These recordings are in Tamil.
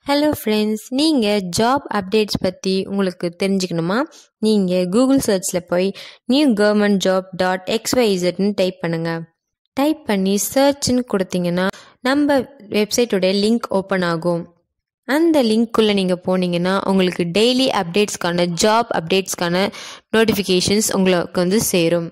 ஹலோ ஃப்ரெண்ட்ஸ் நீங்கள் ஜாப் அப்டேட்ஸ் பற்றி உங்களுக்கு தெரிஞ்சுக்கணுமா நீங்கள் கூகுள் சர்ச்சில் போய் நியூ கவர்மெண்ட் ஜாப் டாட் எக்ஸ்ஒய்இசட்னு டைப் பண்ணுங்கள் டைப் பண்ணி சர்ச்னு கொடுத்தீங்கன்னா நம்ம வெப்சைட்டோடைய லிங்க் ஓப்பன் ஆகும் அந்த லிங்க்குள்ளே நீங்கள் போனீங்கன்னா உங்களுக்கு டெய்லி அப்டேட்ஸ்க்கான ஜாப் அப்டேட்ஸ்க்கான நோட்டிஃபிகேஷன்ஸ் உங்களுக்கு வந்து சேரும்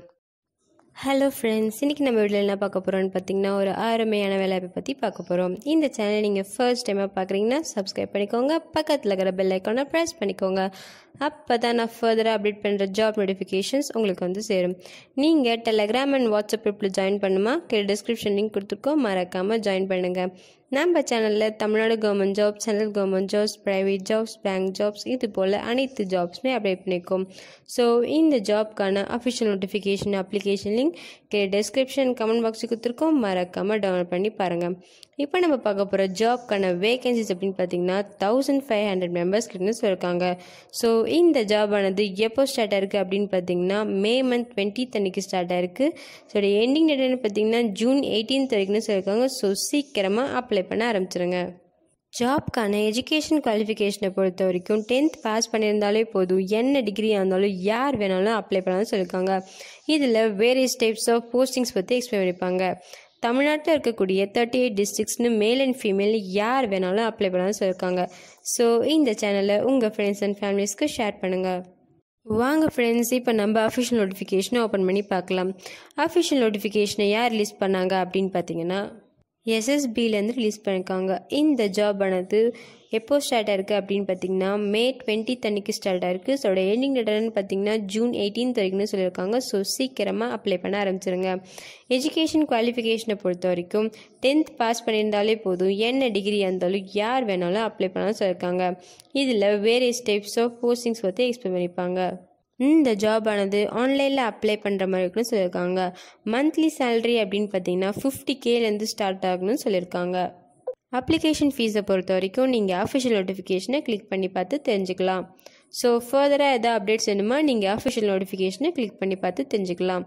ஹலோ ஃப்ரெண்ட்ஸ் இன்றைக்கி நம்ம வீட்டில் என்ன பார்க்க போகிறோம்னு பார்த்தீங்கன்னா ஒரு அருமையான வேலையை பற்றி பார்க்க போகிறோம் இந்த சேனலை நீங்கள் ஃபர்ஸ்ட் டைமாக பார்க்குறீங்கன்னா சப்ஸ்கிரைப் பண்ணிக்கோங்க பக்கத்தில் இருக்கிற பெல் ஐக்கானை ப்ரெஸ் பண்ணிக்கோங்க அப்போ தான் நான் ஃபர்தராக அப்டேட் பண்ணுற ஜாப் நோட்டிஃபிகேஷன்ஸ் உங்களுக்கு வந்து சேரும் நீங்கள் டெலகிராம் அண்ட் வாட்ஸ்அப் குரூப்பில் ஜாயின் பண்ணுமா கீழே டிஸ்கிரிப்ஷன் லிங்க் கொடுத்துருக்கோம் மறக்காமல் ஜாயின் பண்ணுங்கள் நம்ம சேனலில் Tamil Nadu government job central government jobs private jobs bank jobs இது போல் அனைத்து ஜாப்ஸுமே அப்டேட் பண்ணியிருக்கோம் ஸோ இந்த ஜாப்க்கான அஃபிஷியல் நோட்டிஃபிகேஷன் அப்ளிகேஷன் லிங்க் கீழே டிஸ்கிரிப்ஷன் கமெண்ட் பாக்ஸுக்கு கொடுத்துருக்கோம் மறக்காமல் டவுன்லோட் பண்ணி பாருங்கள் இப்போ நம்ம பார்க்க போகிற ஜாப்க்கான வேகன்சிஸ் அப்படின்னு பார்த்தீங்கன்னா தௌசண்ட் ஃபைவ் ஹண்ட்ரட் மெம்பர்ஸ் கிட்டன்னு சொல்லியிருக்காங்க ஸோ இந்த ஜாப் ஆனது எப்போ ஸ்டார்ட் ஆயிருக்கு அப்படின்னு பார்த்தீங்கன்னா மே மந்த் டுவெண்ட்டி அன்னைக்கு ஸ்டார்ட் ஆயிருக்கு ஸோ எண்டிங் டேட்னு பார்த்தீங்கன்னா ஜூன் எயிட்டீன்த் வரைக்கும்னு சொல்லியிருக்காங்க ஸோ சீக்கிரமாக அப்ளை பண்ண ஆரம்பிச்சிருங்க ஜாப்க்கான எஜுகேஷன் குவாலிஃபிகேஷனை பொறுத்த வரைக்கும் டென்த் பாஸ் பண்ணியிருந்தாலே போதும் என்ன டிகிரியாக இருந்தாலும் யார் வேணாலும் அப்ளை பண்ணாலும் சொல்லியிருக்காங்க இதில் வேரியஸ் டைப்ஸ் ஆஃப் போஸ்டிங்ஸ் பற்றி எக்ஸ்பிளைன் பண்ணியிருப்பாங்க தமிழ்நாட்டில் இருக்கக்கூடிய thirty eight டிஸ்ட்ரிக்ஸ்னு male and female யார் வேணாலும் அப்ளை பண்ணாலும் சொல்லியிருக்காங்க ஸோ இந்த சேனலை உங்கள் ஃப்ரெண்ட்ஸ் அண்ட் ஃபேமிலிஸ்க்கு ஷேர் பண்ணுங்கள் வாங்க ஃப்ரெண்ட்ஸ் இப்போ நம்ம அஃபிஷியல் நோட்டிஃபிகேஷனை ஓப்பன் பண்ணி பார்க்கலாம் அஃபிஷியல் நோட்டிஃபிகேஷனை யார் ரிலீஸ் பண்ணாங்க அப்படின்னு பார்த்தீங்கன்னா எஸ்எஸ்பிலேருந்து ரிலீஸ் பண்ணியிருக்காங்க இந்த ஜாப் ஆனது எப்போ ஸ்டார்ட் ஆயிருக்கு அப்படின்னு பார்த்தீங்கன்னா மே டுவெண்ட்டி அன்னைக்கு ஸ்டார்ட் ஆயிருக்கு ஸோ எண்டிங் டேட்டான்னு பார்த்தீங்கன்னா ஜூன் எயிட்டீன்த் வரைக்கும்னு சொல்லியிருக்காங்க ஸோ சீக்கிரமாக அப்ளை பண்ண ஆரம்பிச்சிருங்க எஜுகேஷன் குவாலிஃபிகேஷனை பொறுத்த வரைக்கும் டென்த் பாஸ் பண்ணியிருந்தாலே போதும் என்ன டிகிரியாக இருந்தாலும் யார் வேணாலும் அப்ளை பண்ணாலும் சொல்லியிருக்காங்க இதில் வேரியஸ் டைப்ஸ் ஆஃப் போஸ்டிங்ஸ் பற்றி எக்ஸ்பிளைன் பண்ணியிருப்பாங்க இந்த ஜாப் ஆனது ஆன்லைனில் அப்ளை பண்ணுற மாதிரி இருக்குன்னு சொல்லியிருக்காங்க மந்த்லி சேலரி அப்படின்னு பார்த்தீங்கன்னா ஃபிஃப்டி கேலேருந்து ஸ்டார்ட் ஆகணும்னு சொல்லியிருக்காங்க அப்ளிகேஷன் ஃபீஸை பொறுத்த வரைக்கும் நீங்கள் அஃபிஷியல் நோட்டிஃபிகேஷனை கிளிக் பண்ணி பார்த்து தெரிஞ்சுக்கலாம் ஸோ ஃபர்தராக எதாவது அப்டேட்ஸ் வேணுமா நீங்கள் அஃபிஷியல் நோட்டிஃபிகேஷனை கிளிக் பண்ணி பார்த்து தெரிஞ்சுக்கலாம்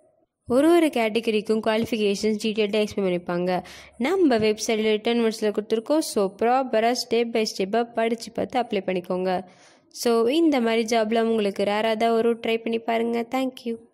ஒரு ஒரு கேட்டகரிக்கும் குவாலிஃபிகேஷன்ஸ் டீட்டெயில்டாக எக்ஸ்பிளைன் பண்ணியிருப்பாங்க நம்ம வெப்சைட்டில் ரிட்டர்ன் நோட்ஸில் கொடுத்துருக்கோம் ஸோ ப்ராப்பராக ஸ்டெப் பை ஸ்டெப்பாக படித்து பார்த்து அப்ளை பண்ணிக்கோங்க ஸோ இந்த மாதிரி ஜாப்லாம் உங்களுக்கு ரேராக தான் ஒரு ட்ரை பண்ணி பாருங்கள் தேங்க்யூ